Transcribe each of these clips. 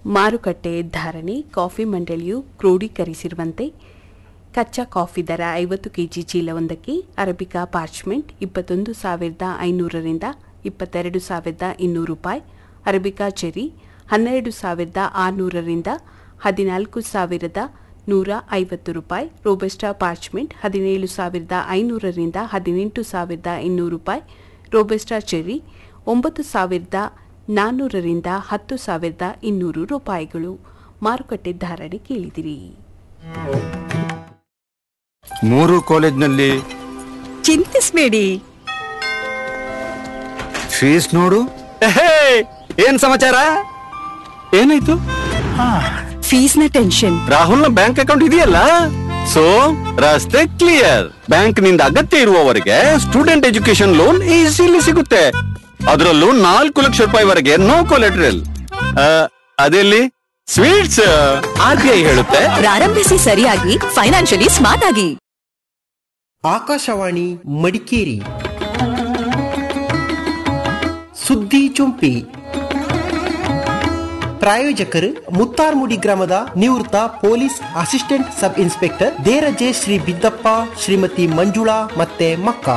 ಮಾರುಕಟ್ಟೆ ಧಾರಣೆ ಕಾಫಿ ಮಂಡಳಿಯು ಕ್ರೋಢೀಕರಿಸಿರುವಂತೆ ಕಚ್ಚಾ ಕಾಫಿ ದರ ಐವತ್ತು ಕೆಜಿ ಚೀಲವೊಂದಕ್ಕೆ ಅರಬಿಕಾ ಪಾರ್ಚ್ಮೆಂಟ್ ಇಪ್ಪತ್ತೊಂದು ಸಾವಿರದ ಐನೂರರಿಂದ ಇಪ್ಪತ್ತೆರಡು ಸಾವಿರದ ಇನ್ನೂರು ರೂಪಾಯಿ ಅರಬಿಕಾ ಚೆರಿ ಹನ್ನೆರಡು ಸಾವಿರದ ಆರುನೂರರಿಂದ ಹದಿನಾಲ್ಕು ಸಾವಿರದ ನೂರ ಐವತ್ತು ರೂಪಾಯಿ ರೋಬಸ್ಟಾ ಪಾರ್ಚ್ಮೆಂಟ್ ಹದಿನೇಳು ಸಾವಿರದ ಐನೂರರಿಂದ ಹದಿನೆಂಟು ಸಾವಿರದ ಇನ್ನೂರು ರೂಪಾಯಿ ರೋಬಸ್ಟಾ ಚೆರಿ ಒಂಬತ್ತು ಸಾವಿರದ ನಾನ್ನೂರರಿಂದ ಹತ್ತು ಸಾವಿರದ ಇನ್ನೂರು ರೂಪಾಯಿಗಳು ಮಾರುಕಟ್ಟೆ ಧಾರಣೆ ಕೇಳಿದಿರಿ ಮೂರು ಕಾಲೇಜ್ನಲ್ಲಿ ಚಿಂತಿಸ್ಬೇಡಿ ಫೀಸ್ ನೋಡು ಎಹೇ, ಏನ್ ಸಮಾಚಾರ ಏನಾಯ್ತು ಫೀಸ್ನ ಟೆನ್ಷನ್ ರಾಹುಲ್ನ ಬ್ಯಾಂಕ್ ಅಕೌಂಟ್ ಇದೆಯಲ್ಲ ಸೊ ರಸ್ತೆ ಕ್ಲಿಯರ್ ಬ್ಯಾಂಕ್ ನಿಂದ ಅಗತ್ಯ ಇರುವವರೆಗೆ ಸ್ಟೂಡೆಂಟ್ ಎಜುಕೇಶನ್ ಲೋನ್ ಈಸಿಲಿ ಸಿಗುತ್ತೆ ಅದರಲ್ಲೂ ನಾಲ್ಕು ಲಕ್ಷ ರೂಪಾಯಿವರೆಗೆ ನೋ ಕೊಲೆಟ್ರಲ್ ಅದೆಲ್ಲಿ ಸ್ವೀಟ್ಸ್ ಆರ್ ಬಿ ಐ ಹೇಳುತ್ತೆ ಪ್ರಾರಂಭಿಸಿ ಸರಿಯಾಗಿ ಫೈನಾನ್ಷಿಯಲಿ ಸ್ಮಾರ್ಟ್ ಆಗಿ ಆಕಾಶವಾಣಿ ಮಡಿಕೇರಿ ಸುದ್ದಿ ಚುಂಪಿ ಪ್ರಾಯೋಜಕರು ಮುತ್ತಾರ್ಮುಡಿ ಗ್ರಾಮದ ನಿವೃತ್ತ police assistant sub inspector Deraje Shri Biddappa Shrimati Manjula ಮತ್ತೆ ಮಕ್ಕ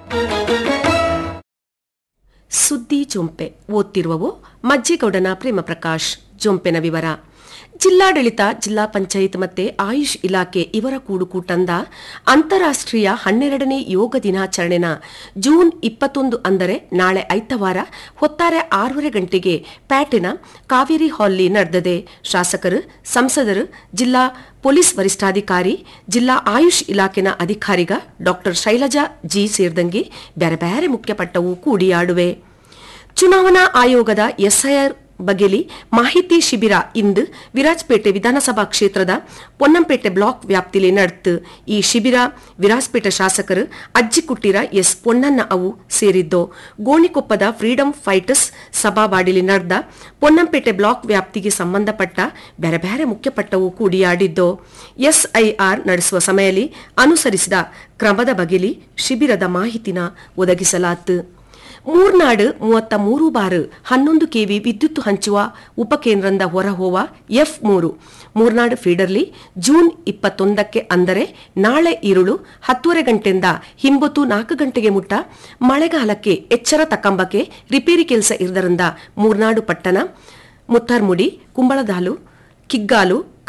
ಸುದ್ದಿ ಜೊಂಪೆ ಓದ್ತಿರುವವು ಮಜ್ಜಿಗೌಡನ ಪ್ರೇಮ ಪ್ರಕಾಶ್ ಜೊಂಪೆನ ವಿವರ ಜಿಲ್ಲಾಡಳಿತ ಜಿಲ್ಲಾ ಪಂಚಾಯತ್ ಮತ್ತೆ ಆಯುಷ್ ಇಲಾಖೆ ಇವರ ಕೂಡುಕೂಟಂದ ಅಂತಾರಾಷ್ಟ್ರೀಯ ಹನ್ನೆರಡನೇ ಯೋಗ ದಿನಾಚರಣೆನ ಜೂನ್ ಇಪ್ಪತ್ತೊಂದು ಅಂದರೆ ನಾಳೆ ಐತವಾರ ಹೊತ್ತಾರೆ ಆರೂವರೆ ಗಂಟೆಗೆ ಪ್ಯಾಟಿನ ಕಾವೇರಿ ಹಾಲ್ಲಿ ನಡೆದದೆ ಶಾಸಕರು ಸಂಸದರು ಜಿಲ್ಲಾ ಪೊಲೀಸ್ ವರಿಷ್ಠಾಧಿಕಾರಿ ಜಿಲ್ಲಾ ಆಯುಷ್ ಇಲಾಖೆನ ಅಧಿಕಾರಿಗ ಡಾಕ್ಟರ್ ಶೈಲಜಾ ಜಿ ಸೇರಿದಂಗೆ ಬ್ಯಾರೆ ಬ್ಯಾರೆ ಮುಖ್ಯಪಟ್ಟವು ಕೂಡಿಯಾಡುವೆ ಚುನಾವಣಾ ಆಯೋಗದ ಎಸ್ಐಆರ್ ಬಗೆಲಿ ಮಾಹಿತಿ ಶಿಬಿರ ಇಂದು ವಿರಾಜಪೇಟೆ ವಿಧಾನಸಭಾ ಕ್ಷೇತ್ರದ ಪೊನ್ನಂಪೇಟೆ ಬ್ಲಾಕ್ ವ್ಯಾಪ್ತಿಲಿ ನಡೆತು ಈ ಶಿಬಿರ ವಿರಾಜಪೇಟೆ ಶಾಸಕರು ಅಜ್ಜಿಕುಟ್ಟಿರ ಎಸ್ ಪೊನ್ನಣ್ಣ ಅವು ಸೇರಿದ್ದು ಗೋಣಿಕೊಪ್ಪದ ಫ್ರೀಡಂ ಫೈಟರ್ಸ್ ಸಭಾವಾಡಿಲಿ ನಡೆದ ಪೊನ್ನಂಪೇಟೆ ಬ್ಲಾಕ್ ವ್ಯಾಪ್ತಿಗೆ ಸಂಬಂಧಪಟ್ಟ ಬೇರೆ ಬೇರೆ ಮುಖ್ಯಪಟ್ಟವು ಕೂಡಿಯಾಡಿದ್ದು ಎಸ್ಐಆರ್ ನಡೆಸುವ ಸಮಯದಲ್ಲಿ ಅನುಸರಿಸಿದ ಕ್ರಮದ ಬಗೆಲಿ ಶಿಬಿರದ ಮಾಹಿತಿನ ಒದಗಿಸಲಾತು ಮೂರ್ನಾಡು ಮೂವತ್ತ ಮೂರು ಬಾರು ಹನ್ನೊಂದು ಕೆವಿ ವಿದ್ಯುತ್ ಹಂಚುವ ಉಪಕೇಂದ್ರದಿಂದ ಹೊರಹೋವ ಎಫ್ ಮೂರು ಮೂರ್ನಾಡು ಫೀಡರ್ಲಿ ಜೂನ್ ಇಪ್ಪತ್ತೊಂದಕ್ಕೆ ಅಂದರೆ ನಾಳೆ ಇರುಳು ಹತ್ತುವರೆ ಗಂಟೆಯಿಂದ ಹಿಂಬತ್ತು ನಾಲ್ಕು ಗಂಟೆಗೆ ಮುಟ್ಟ ಮಳೆಗಾಲಕ್ಕೆ ಎಚ್ಚರ ತಕ್ಕಂಬಕ್ಕೆ ರಿಪೇರಿ ಕೆಲಸ ಇರದರಿಂದ ಮೂರ್ನಾಡು ಪಟ್ಟಣ ಮುತ್ತಾರ್ಮುಡಿ ಕುಂಬಳದಾಲು ಕಿಗ್ಗಾಲು